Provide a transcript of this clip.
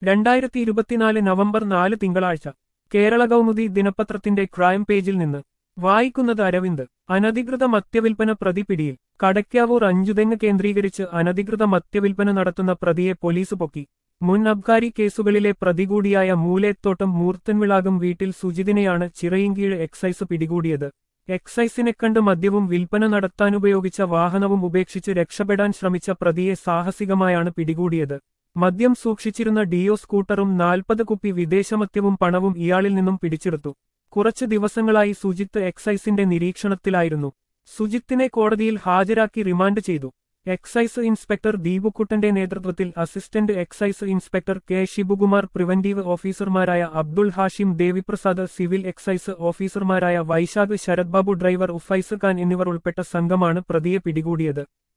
രണ്ടായിരത്തി ഇരുപത്തിനാല് നവംബർ നാല് തിങ്കളാഴ്ച കേരള കൗമുദി ദിനപത്രത്തിന്റെ ക്രൈം പേജിൽ നിന്ന് വായിക്കുന്നത് അരവിന്ദ് അനധികൃത മദ്യവിൽപ്പന പ്രതി പിടിയിൽ കടയ്ക്കാവൂർ അഞ്ചുതെങ്ങ് കേന്ദ്രീകരിച്ച് അനധികൃത മദ്യവിൽപ്പന നടത്തുന്ന പ്രതിയെ പോലീസ് പൊക്കി മുൻ അബ്കാരി കേസുകളിലെ പ്രതി കൂടിയായ മൂലേത്തോട്ടം മൂർത്തൻവിളാകം വീട്ടിൽ സുജിതിനെയാണ് ചിറയിൻകീഴ് എക്സൈസ് പിടികൂടിയത് എക്സൈസിനെ കണ്ട് മദ്യവും വിൽപ്പന നടത്താനുപയോഗിച്ച വാഹനവും ഉപേക്ഷിച്ച് രക്ഷപ്പെടാൻ ശ്രമിച്ച പ്രതിയെ സാഹസികമായാണ് പിടികൂടിയത് മദ്യം സൂക്ഷിച്ചിരുന്ന ഡിയോ സ്കൂട്ടറും നാൽപ്പത് കുപ്പി വിദേശമദ്യവും പണവും ഇയാളിൽ നിന്നും പിടിച്ചെടുത്തു കുറച്ച് ദിവസങ്ങളായി സുജിത്ത് എക്സൈസിന്റെ നിരീക്ഷണത്തിലായിരുന്നു സുജിത്തിനെ കോടതിയിൽ ഹാജരാക്കി റിമാൻഡ് ചെയ്തു എക്സൈസ് ഇൻസ്പെക്ടർ ദീപുക്കുട്ടന്റെ നേതൃത്വത്തിൽ assistant excise inspector K Shibukumar preventive ഓഫീസർമാരായ അബ്ദുൾ ഹാഷിം ദേവിപ്രസാദ് സിവിൽ എക്സൈസ് ഓഫീസർമാരായ വൈശാഖ് ശരത് ബാബു ഡ്രൈവർ ഉഫൈസ് ഖാൻ എന്നിവർ ഉൾപ്പെട്ട സംഘമാണ് പ്രതിയെ പിടികൂടിയത്